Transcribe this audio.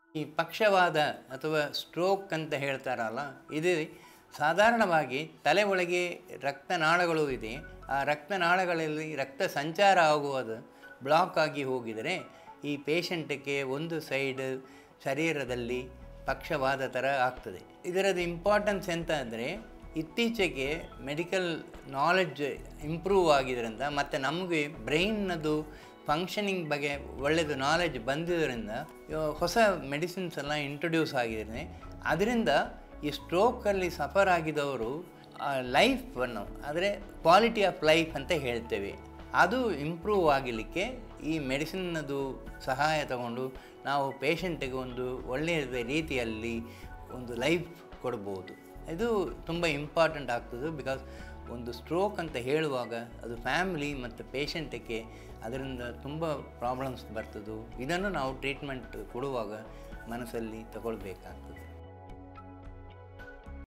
ಈ ಪಕ್ಷವಾದ ಅಥವಾ ಸ್ಟ್ರೋಕ್ ಅಂತ ಹೇಳ್ತಾರಲ್ಲ ಇದು ಸಾಧಾರಣವಾಗಿ ತಲೆ ಒಳಗೆ ರಕ್ತನಾಳಗಳು ಇದೆ ಆ ರಕ್ತನಾಳಗಳಲ್ಲಿ ರಕ್ತ ಸಂಚಾರ ಆಗುವುದು ಬ್ಲಾಕ್ ಆಗಿ ಹೋಗಿದರೆ ಈ ಪೇಷಂಟ್ಗೆ ಒಂದು ಸೈಡ್ ಶರೀರದಲ್ಲಿ ಪಕ್ಷವಾದ ಥರ ಆಗ್ತದೆ ಇದರದ್ದು ಇಂಪಾರ್ಟೆನ್ಸ್ ಎಂತ ಅಂದರೆ ಇತ್ತೀಚೆಗೆ ಮೆಡಿಕಲ್ ನಾಲೆಡ್ಜ್ ಇಂಪ್ರೂವ್ ಆಗಿದ್ದರಿಂದ ಮತ್ತು ನಮಗೆ ಬ್ರೈನ್ನದು ಫಂಕ್ಷನಿಂಗ್ ಬಗ್ಗೆ ಒಳ್ಳೆಯದು ನಾಲೆಡ್ಜ್ ಬಂದಿದ್ದರಿಂದ ಇವ- ಹೊಸ ಮೆಡಿಸಿನ್ಸ್ ಎಲ್ಲ ಇಂಟ್ರೊಡ್ಯೂಸ್ ಆಗಿದೆ ಅದರಿಂದ ಈ ಸ್ಟ್ರೋಕಲ್ಲಿ ಸಫರ್ ಆಗಿದವರು ಲೈಫನ್ನು ಅಂದರೆ ಕ್ವಾಲಿಟಿ ಆಫ್ ಲೈಫ್ ಅಂತ ಹೇಳ್ತೇವೆ ಅದು ಇಂಪ್ರೂವ್ ಆಗಲಿಕ್ಕೆ ಈ ಮೆಡಿಸಿನ್ನದು ಸಹಾಯ ತಗೊಂಡು ನಾವು ಪೇಷಂಟಿಗೆ ಒಂದು ಒಳ್ಳೆಯ ರೀತಿಯಲ್ಲಿ ಒಂದು ಲೈಫ್ ಕೊಡ್ಬೋದು ಇದು ತುಂಬ ಇಂಪಾರ್ಟೆಂಟ್ ಆಗ್ತದೆ ಬಿಕಾಸ್ ಒಂದು ಸ್ಟ್ರೋಕ್ ಅಂತ ಹೇಳುವಾಗ ಅದು ಫ್ಯಾಮಿಲಿ ಮತ್ತು ಪೇಷಂಟಿಗೆ ಅದರಿಂದ ತುಂಬ ಪ್ರಾಬ್ಲಮ್ಸ್ ಬರ್ತದೆ ಇದನ್ನು ನಾವು ಟ್ರೀಟ್ಮೆಂಟ್ ಕೊಡುವಾಗ ಮನಸ್ಸಲ್ಲಿ ತಗೊಳ್ಬೇಕಾಗ್ತದೆ